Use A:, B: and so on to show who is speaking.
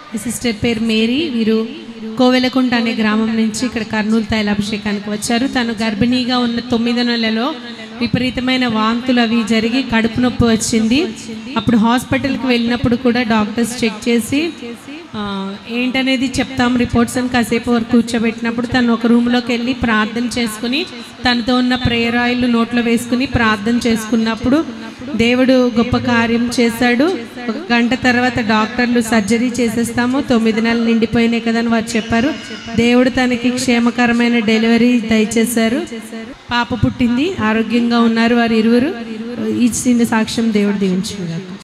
A: ఈ సిస్టర్ పేరు మేరీ వీరు కోవెలకుంట అనే గ్రామం నుంచి ఇక్కడ కర్నూలు తైలాభిషేకానికి వచ్చారు తను గర్భిణీగా ఉన్న తొమ్మిదో నెలలో విపరీతమైన వాంతులు అవి జరిగి కడుపు నొప్పి వచ్చింది అప్పుడు హాస్పిటల్కి వెళ్ళినప్పుడు కూడా డాక్టర్స్ చెక్ చేసి ఆ, ఏంటనేది చెప్తాం రిపోర్ట్స్ అని కాసేపు వరకు కూర్చోబెట్టినప్పుడు తను ఒక రూమ్లోకి వెళ్ళి ప్రార్థన చేసుకుని తనతో ఉన్న ప్రేయర్ ఆయిల్ నోట్లో వేసుకుని ప్రార్థన చేసుకున్నప్పుడు దేవుడు గొప్ప కార్యం చేశాడు ఒక గంట తర్వాత డాక్టర్లు సర్జరీ చేసేస్తాము తొమ్మిది నెలలు నిండిపోయినాయి కదా అని వారు చెప్పారు దేవుడు తనకి క్షేమకరమైన డెలివరీ దయచేశారు పాప పుట్టింది ఆరోగ్యంగా ఉన్నారు వారు ఇరువురు ఈ చిన్న సాక్ష్యం దేవుడు దీవించుగాక